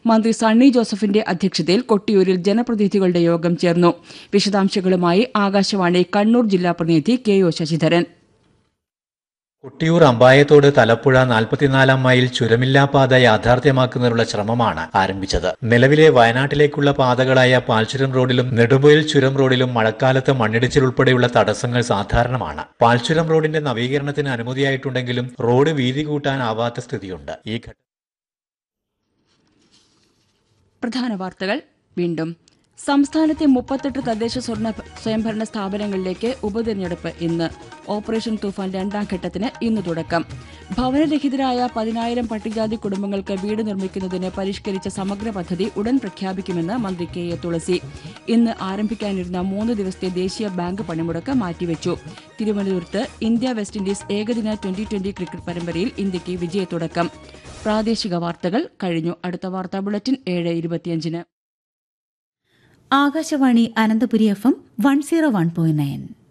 മന്ത്രി സണ്ണി ജോസഫിന്റെ അധ്യക്ഷതയിൽ കൊട്ടിയൂരിൽ ജനപ്രതിനിധികളുടെ യോഗം ചേർന്നു വിശദാംശങ്ങളുമായി ആകാശവാണി കണ്ണൂർ ജില്ലാ പ്രതിനിധി കെ ഒ ശശിധരൻ കൊട്ടിയൂർ അമ്പായത്തോട് തലപ്പുഴ നാൽപ്പത്തിനാലാം മൈൽ ചുരമില്ലാ പാത യാഥാർത്ഥ്യമാക്കുന്നതിനുള്ള ശ്രമമാണ് ആരംഭിച്ചത് നിലവിലെ വയനാട്ടിലേക്കുള്ള പാതകളായ പാൽച്ചുരം റോഡിലും നെടുമ്പൊയിൽ ചുരം റോഡിലും മഴക്കാലത്ത് മണ്ണിടിച്ചിൽ ഉൾപ്പെടെയുള്ള തടസ്സങ്ങൾ സാധാരണമാണ് പാൽച്ചുരം റോഡിന്റെ നവീകരണത്തിന് അനുമതിയായിട്ടുണ്ടെങ്കിലും റോഡ് വീതി കൂട്ടാനാവാത്ത സ്ഥിതിയുണ്ട് ഈ ഘട്ട പ്രധാന വാർത്തകൾ വീണ്ടും സംസ്ഥാനത്തെ മുപ്പത്തെട്ട് തദ്ദേശ സ്വർണ്ണ സ്വയംഭരണ സ്ഥാപനങ്ങളിലേക്ക് ഉപതെരഞ്ഞെടുപ്പ് ഇന്ന് ഓപ്പറേഷൻ തൂഫാൻ രണ്ടാം ഘട്ടത്തിന് ഇന്ന് തുടക്കം ഭവനരഹിതരായ പതിനായിരം പട്ടികജാതി കുടുംബങ്ങൾക്ക് വീട് നിർമ്മിക്കുന്നതിന് പരിഷ്കരിച്ച സമഗ്ര പദ്ധതി ഉടൻ പ്രഖ്യാപിക്കുമെന്ന് മന്ത്രി കെ എ തുളസി ഇന്ന് ആരംഭിക്കാനിരുന്ന മൂന്ന് ദിവസത്തെ ദേശീയ ബാങ്ക് പണിമുടക്ക് മാറ്റിവെച്ചു തിരുവനന്തപുരത്ത് ഇന്ത്യ വെസ്റ്റ് ഇൻഡീസ് ഏകദിന ട്വന്റി ട്വന്റി ക്രിക്കറ്റ് പരമ്പരയിൽ ഇന്ത്യയ്ക്ക് വിജയത്തുടക്കം പ്രാദേശിക വാർത്തകൾ കഴിഞ്ഞു അടുത്ത വാർത്താ ബുള്ളറ്റിൻ ഏഴ് ഇരുപത്തിയഞ്ചിന് Akashvani Ananthapuri F M one zero one point nine